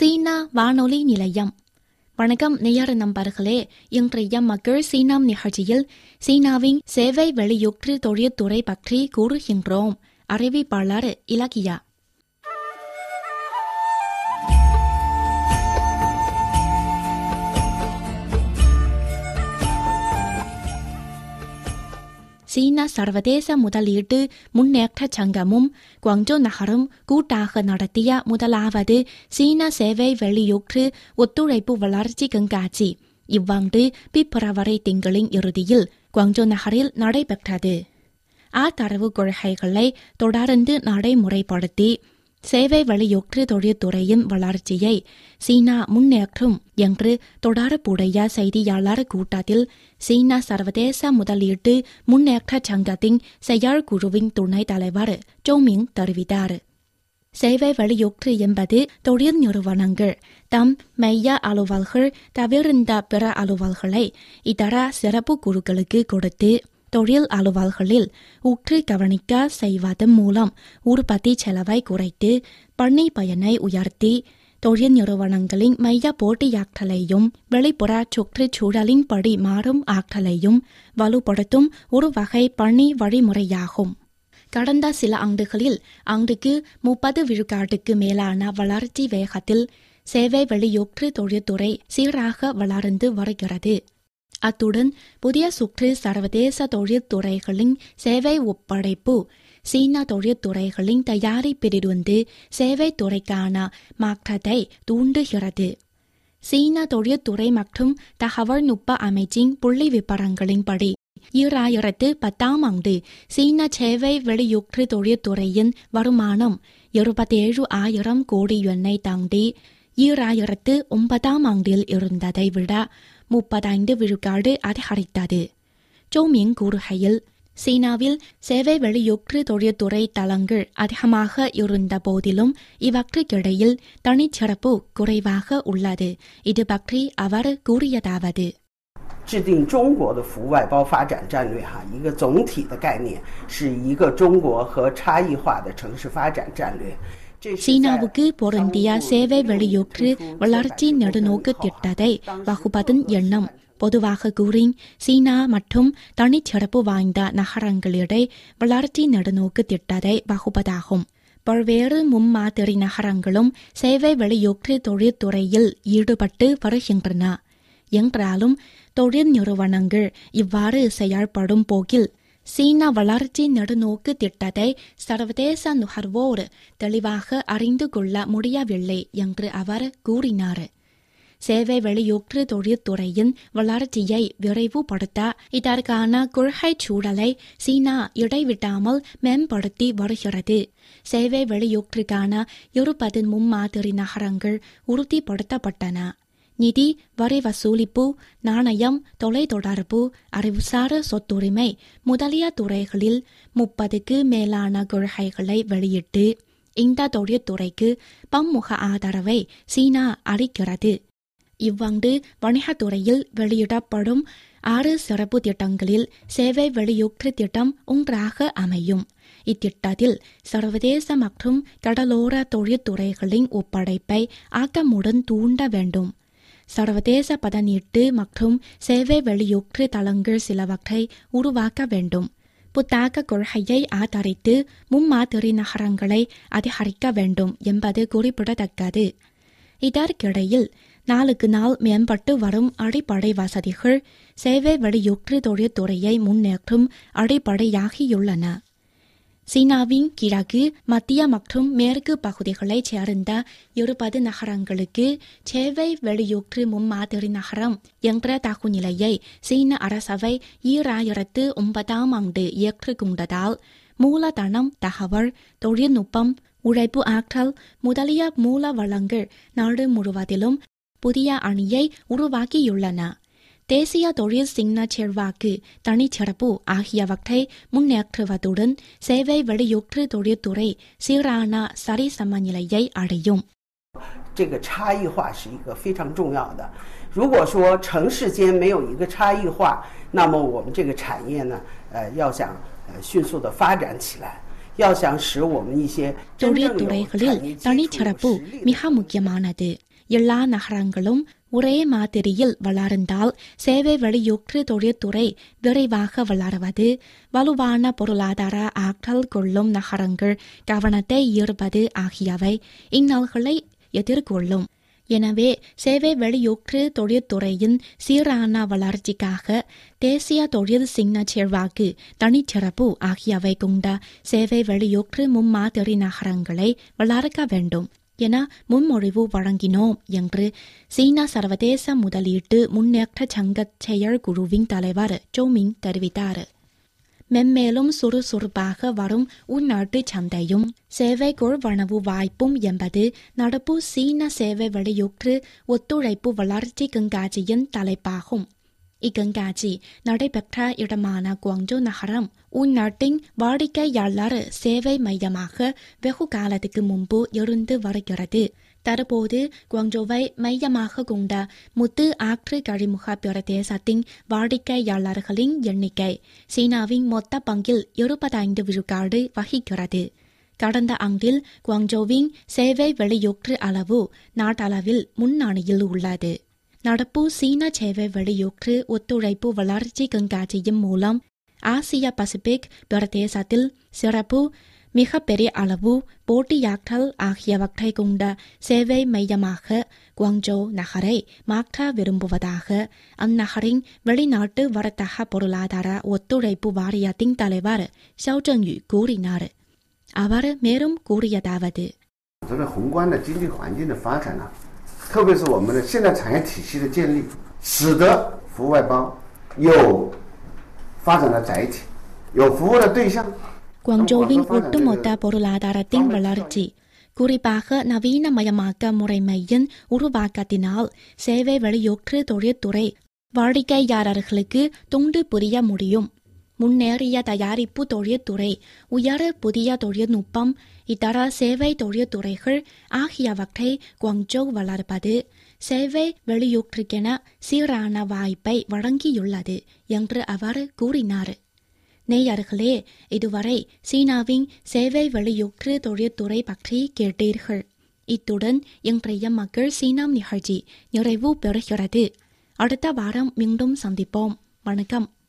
சீனா வானொலி நிலையம் வணக்கம் நேயர் நண்பர்களே இன்றைய மக்கள் சீனாம் நிகழ்ச்சியில் சீனாவின் சேவை வெளியுற்று தொழில்துறை பற்றி கூறுகின்றோம் அறிவிப்பாளர் இலக்கியா சீனா சர்வதேச முதலீட்டு முன்னேற்ற சங்கமும் குவாங்ஜோ நகரும் கூட்டாக நடத்திய முதலாவது சீன சேவை வெளியுற்று ஒத்துழைப்பு வளர்ச்சி கண்காட்சி இவ்வாண்டு பிப்ரவரி திங்களின் இறுதியில் குவாங்ஜோ நகரில் நடைபெற்றது ஆதரவு கொள்கைகளை தொடர்ந்து நடைமுறைப்படுத்தி சேவை வெளியுற்று தொழில்துறையின் வளர்ச்சியை சீனா முன்னேற்றும் என்று தொடர்புடைய செய்தியாளர் கூட்டத்தில் சீனா சர்வதேச முதலீட்டு முன்னேற்ற சங்கத்தின் செயற்குழுவின் துணைத் தலைவர் ஜோமிங் தெரிவித்தார் சேவை வெளியுற்று என்பது தொழில் நிறுவனங்கள் தம் மைய அலுவல்கள் தவிர்ந்த பிற அலுவல்களை இதர சிறப்பு குழுக்களுக்கு கொடுத்து தொழில் அலுவல்களில் உற்று கவனிக்க செய்வதன் மூலம் உற்பத்தி செலவை குறைத்து பணி பயனை உயர்த்தி தொழில் நிறுவனங்களின் மைய போட்டியாற்றலையும் வெளிப்புற சுற்றுச்சூழலின் படி மாறும் ஆற்றலையும் வலுப்படுத்தும் ஒரு வகை பணி வழிமுறையாகும் கடந்த சில ஆண்டுகளில் ஆண்டுக்கு முப்பது விழுக்காட்டுக்கு மேலான வளர்ச்சி வேகத்தில் சேவை வெளியுற்று தொழில்துறை சீராக வளர்ந்து வருகிறது அத்துடன் புதிய சுற்று சர்வதேச தொழில்துறைகளின் சேவை ஒப்படைப்பு சீனா தொழில்துறைகளின் தயாரிப்பிலிருந்து சேவை துறைக்கான மாற்றத்தை தூண்டுகிறது சீனா தொழில்துறை மற்றும் தகவல் நுட்ப அமைச்சின் புள்ளி விபரங்களின்படி ஈராயிரத்து பத்தாம் ஆண்டு சீன சேவை வெளியுற்று தொழில்துறையின் வருமானம் இருபத்தேழு ஆயிரம் கோடி யுவனை தாண்டி ஈராயிரத்து ஒன்பதாம் ஆண்டில் இருந்ததை விட முப்பத்தைந்து விழுக்காடு அதிகரித்தது ஜோமிங் கூறுகையில் சீனாவில் சேவை வெளியுற்று தொழில்துறை தளங்கள் அதிகமாக இருந்த போதிலும் இவற்றுக்கிடையில் தனிச்சிறப்பு குறைவாக உள்ளது இது பற்றி அவர் கூறியதாவது 制定中国的服务外包发展战略，哈，一个总体的概念是一个中国和差异化的城市发展战略。这是在 சீனாவுக்கு பொருந்திய சேவை வெளியுற்று வளர்ச்சி நெடுநோக்கு திட்டத்தை வகுப்பதன் எண்ணம் பொதுவாக கூறி சீனா மற்றும் தனிச்சிறப்பு வாய்ந்த நகரங்களிடையே வளர்ச்சி நெடுநோக்கு திட்டத்தை வகுப்பதாகும் பல்வேறு முன்மாதிரி நகரங்களும் சேவை வெளியுற்று தொழில்துறையில் ஈடுபட்டு வருகின்றன என்றாலும் தொழில் நிறுவனங்கள் இவ்வாறு செயல்படும் போக்கில் சீனா வளர்ச்சி நெடுநோக்கு திட்டத்தை சர்வதேச நுகர்வோர் தெளிவாக அறிந்து கொள்ள முடியவில்லை என்று அவர் கூறினார் சேவை வெளியுற்று தொழில்துறையின் வளர்ச்சியை விரைவுபடுத்த இதற்கான கொள்கை சூழலை சீனா இடைவிடாமல் மேம்படுத்தி வருகிறது சேவை வெளியுற்றுக்கான இருபது முன்மாதிரி நகரங்கள் உறுதிப்படுத்தப்பட்டன நிதி வரி வசூலிப்பு நாணயம் தொலைத்தொடர்பு அறிவுசார் சொத்துரிமை முதலிய துறைகளில் முப்பதுக்கு மேலான கொள்கைகளை வெளியிட்டு இந்த தொழில்துறைக்கு பன்முக ஆதரவை சீனா அளிக்கிறது இவ்வாண்டு வணிகத்துறையில் வெளியிடப்படும் ஆறு சிறப்பு திட்டங்களில் சேவை வெளியுற்று திட்டம் ஒன்றாக அமையும் இத்திட்டத்தில் சர்வதேச மற்றும் கடலோர தொழில்துறைகளின் ஒப்படைப்பை ஆக்கமுடன் தூண்ட வேண்டும் சர்வதேச பதனீட்டு மற்றும் சேவை வெளியுற்று தளங்கள் சிலவற்றை உருவாக்க வேண்டும் புத்தாக்க கொள்கையை ஆதரித்து முன்மாதிரி நகரங்களை அதிகரிக்க வேண்டும் என்பது குறிப்பிடத்தக்கது இதற்கிடையில் நாளுக்கு நாள் மேம்பட்டு வரும் அடிப்படை வசதிகள் சேவை வெளியுற்று தொழில்துறையை முன்னேற்றும் அடிப்படையாகியுள்ளன சீனாவின் கிழக்கு மத்திய மற்றும் மேற்கு பகுதிகளைச் சேர்ந்த இருபது நகரங்களுக்கு சேவை வெளியுற்று முன்மாதிரி நகரம் என்ற தகுநிலையை சீன அரசவை ஈராயிரத்து ஒன்பதாம் ஆண்டு ஏற்றுக்கொண்டதால் மூலதனம் தகவல் தொழில்நுட்பம் உழைப்பு ஆற்றல் முதலிய மூல வளங்கள் நாடு முழுவதிலும் புதிய அணியை உருவாக்கியுள்ளன தேசிய தொழில் சின்ன செல்வாக்கு தனிச்சிறப்பு ஆகியவற்றை முன்னேற்றுவதுடன் சேவை வெளியுற்று தொழில்துறை சீரான சரிசமநிலையை அடையும் 这个差异化是一个非常重要的。如果说城市间没有一个差异化，那么我们这个产业呢，呃，要想呃迅速的发展起来，要想使我们一些真正有产 தொழில்துறைகளில் 业基础 தனிச்சிறப்பு 实力的 மிக முக்கியமானது எல்லா நகரங்களும் ஒரே மாதிரியில் வளர்ந்தால் சேவை வெளியூற்று தொழில்துறை விரைவாக வளருவது வலுவான பொருளாதார ஆற்றல் கொள்ளும் நகரங்கள் கவனத்தை ஈர்ப்பது ஆகியவை இன்னல்களை எதிர்கொள்ளும் எனவே சேவை வெளியூற்று தொழில்துறையின் சீரான வளர்ச்சிக்காக தேசிய தொழில் சின்ன செல்வாக்கு தனிச்சிறப்பு ஆகியவை கொண்ட சேவை வெளியூற்று முன்மாதிரி நகரங்களை வளர்க்க வேண்டும் என முன்மொழிவு வழங்கினோம் என்று சீனா சர்வதேச முதலீட்டு முன்னேற்ற சங்க செயற்குழுவின் தலைவர் ஜோமிங் தெரிவித்தார் மென்மேலும் சுறுசுறுப்பாக வரும் உள்நாட்டு சந்தையும் சேவை கொள்வனவு வாய்ப்பும் என்பது நடப்பு சீன சேவை வெளியூற்று ஒத்துழைப்பு வளர்ச்சி கண்காட்சியின் தலைப்பாகும் இக்கண்காட்சி நடைபெற்ற இடமான குவாங்ஜோ நகரம் உள்நாட்டின் வாடிக்கையாளர் சேவை மையமாக வெகு காலத்துக்கு முன்பு இருந்து வருகிறது தற்போது குவாங்ஜோவை மையமாக கொண்ட முத்து ஆற்று கழிமுக பிரதேசத்தின் வாடிக்கையாளர்களின் எண்ணிக்கை சீனாவின் மொத்த பங்கில் இருபத்தைந்து விழுக்காடு வகிக்கிறது கடந்த ஆண்டில் குவாங்ஜோவின் சேவை வெளியூற்று அளவு நாட்டளவில் முன்னணியில் உள்ளது நடப்பு சீன சேவை வெளியூற்று ஒத்துழைப்பு வளர்ச்சி கண்காட்சியின் மூலம் ஆசிய பசிபிக் பிரதேசத்தில் சிறப்பு மிகப்பெரிய அளவு போட்டியாற்றல் ஆகியவற்றை கொண்ட சேவை மையமாக குவாங்ஜோ நகரை மாற்ற விரும்புவதாக அந்நகரின் வெளிநாட்டு வர்த்தக பொருளாதார ஒத்துழைப்பு வாரியத்தின் தலைவர் ஷாவ் ஜெங்யூ கூறினார் அவர் மேலும் கூறியதாவது 这个宏观的经济环境的发展呢、特别是我们的现代产业体系的建立，使得服务外包有发展的载体，有服务的对象。 குவாங்ஜோவின் ஒட்டுமொத்த பொருளாதாரத்தின் வளர்ச்சி குறிப்பாக நவீனமயமாக்க முறைமையின் உருவாக்கத்தினால் சேவை வெளியூற்று தொழில்துறை வாடிக்கையாளர்களுக்கு தொண்டு புரிய முடியும் முன்னேறிய தயாரிப்பு தொழில்துறை உயர் புதிய தொழில்நுட்பம் இதர சேவை தொழில்துறைகள் ஆகியவற்றை குவாங்ஜோ வளர்ப்பது சேவை வெளியூற்றுக்கென சீரான வாய்ப்பை வழங்கியுள்ளது என்று அவர் கூறினார் நேயர்களே இதுவரை சீனாவின் சேவை வெளியூற்று தொழில்துறை பற்றி கேட்டீர்கள் இத்துடன் இன்றைய மக்கள் சீனாம் நிகழ்ச்சி நிறைவு பெறுகிறது அடுத்த வாரம் மீண்டும் சந்திப்போம் வணக்கம்